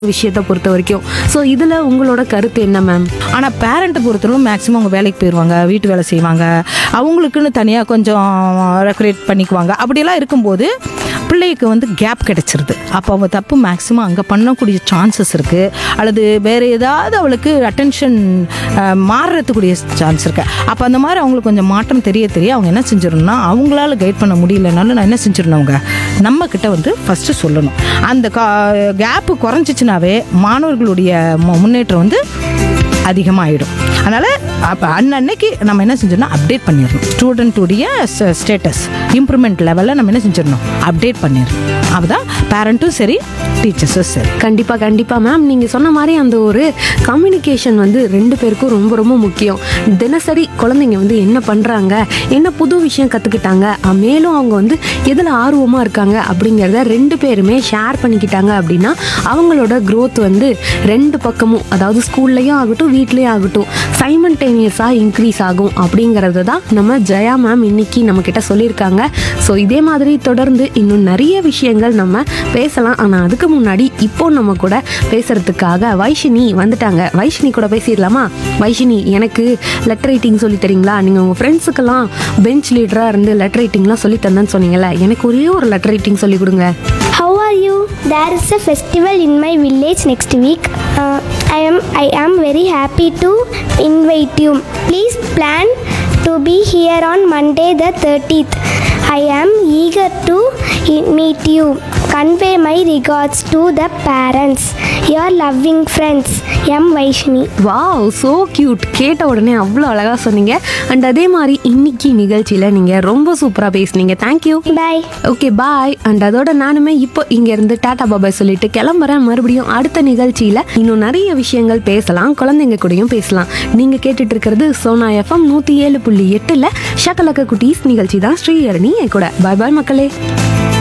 விஷயத்தை பொறுத்த வரைக்கும் ஸோ இதில் உங்களோட கருத்து என்ன மேம் ஆனால் பேரண்ட்டை பொறுத்தளவு மேக்ஸிமம் அவங்க வேலைக்கு போயிடுவாங்க வீட்டு வேலை செய்வாங்க அவங்களுக்குன்னு தனியாக கொஞ்சம் ரெக்குரேட் பண்ணிக்குவாங்க அப்படியெல்லாம் இருக்கும்போது பிள்ளைக்கு வந்து கேப் கிடைச்சிருது அப்போ அவங்க தப்பு மேக்ஸிமம் அங்கே பண்ணக்கூடிய சான்சஸ் இருக்குது அல்லது வேறு ஏதாவது அவளுக்கு அட்டென்ஷன் மாறுறதுக்குரிய சான்ஸ் இருக்குது அப்போ அந்த மாதிரி அவங்களுக்கு கொஞ்சம் மாற்றம் தெரிய தெரிய அவங்க என்ன செஞ்சிடணும்னா அவங்களால கைட் பண்ண முடியலனாலும் நான் என்ன செஞ்சிடணும் அவங்க நம்ம கிட்ட வந்து ஃபஸ்ட்டு சொல்லணும் அந்த கேப்பு குறைஞ்சிச்சுனாவே மாணவர்களுடைய மு- முன்னேற்றம் வந்து அதிகமாகிடும் அதனால் அப்போ அன்னன்னைக்கு நம்ம என்ன செஞ்சிடணும் அப்டேட் பண்ணிடணும் ஸ்டூடெண்ட்டுடைய ஸ்டேட்டஸ் இம்ப்ரூவ்மெண்ட் லெவலில் நம்ம என்ன செஞ்சிடணும் அப்டேட் பண்ணிடணும் அப்பதான் பேரண்ட்டும் சரி டீச்சர்ஸும் சரி கண்டிப்பாக கண்டிப்பாக மேம் நீங்கள் சொன்ன மாதிரி அந்த ஒரு கம்யூனிகேஷன் வந்து ரெண்டு பேருக்கும் ரொம்ப ரொம்ப முக்கியம் தினசரி குழந்தைங்க வந்து என்ன பண்ணுறாங்க என்ன புது விஷயம் கற்றுக்கிட்டாங்க மேலும் அவங்க வந்து எதில் ஆர்வமாக இருக்காங்க அப்படிங்கிறத ரெண்டு பேருமே ஷேர் பண்ணிக்கிட்டாங்க அப்படின்னா அவங்களோட growth வந்து ரெண்டு பக்கமும் அதாவது ஸ்கூல்லையும் ஆகட்டும் வீட்லேயும் ஆகட்டும் சைமன்டேனியஸாக இன்க்ரீஸ் ஆகும் அப்படிங்கிறது தான் நம்ம ஜெயா மேம் இன்னைக்கு நம்மக்கிட்ட சொல்லியிருக்காங்க ஸோ இதே மாதிரி தொடர்ந்து இன்னும் நிறைய விஷயங்கள் நம்ம பேசலாம் ஆனால் அதுக்கு முன்னாடி இப்போ நம்ம கூட பேசுறதுக்காக வைஷினி வந்துட்டாங்க வைஷினி கூட பேசிடலாமா வைஷினி எனக்கு லெட்டர் ரைட்டிங் சொல்லி தரீங்களா நீங்கள் உங்கள் ஃப்ரெண்ட்ஸுக்கெல்லாம் பெஞ்ச் லீடராக இருந்து லெட்டர் ரைட்டிங்லாம் சொல்லி தந்தேன்னு சொன்னீங்கல்ல எனக்கு ஒரே ஒரு லெட்டர் ரைட்டிங் சொல்லி கொடுங்க How are you? There is a festival in my village next week. Uh, I am I am very happy to invite you. Please plan to be here on Monday the 30th. I am eager to i- meet you. Convey my regards to the parents. Your loving friends, M. Vaishni. Wow so cute கேட்ட உடனே அவ்வளோ அழகாக சொன்னீங்க and அதே மாதிரி இன்னைக்கு நிகழ்ச்சியில் நீங்கள் ரொம்ப சூப்பராக பேசுனீங்க thank you Bye. Okay bye and அதோட நானுமே இப்போ இங்க இருந்து டாடா பாபாய் சொல்லிட்டு கிளம்புறேன் மறுபடியும் அடுத்த நிகழ்ச்சியில இன்னும் நிறைய விஷயங்கள் பேசலாம் குழந்தைங்க கூடயும் பேசலாம் நீங்க கேட்டுட்டு இருக்கிறது சோனா எஃப்எம் நூத்தி ஏழு புள்ளி எட்டுல ஷக்கலக்க குட்டீஸ் நிகழ்ச்சி தான் ஸ்ரீஹரணி என் கூட பாய் பாய் மக்களே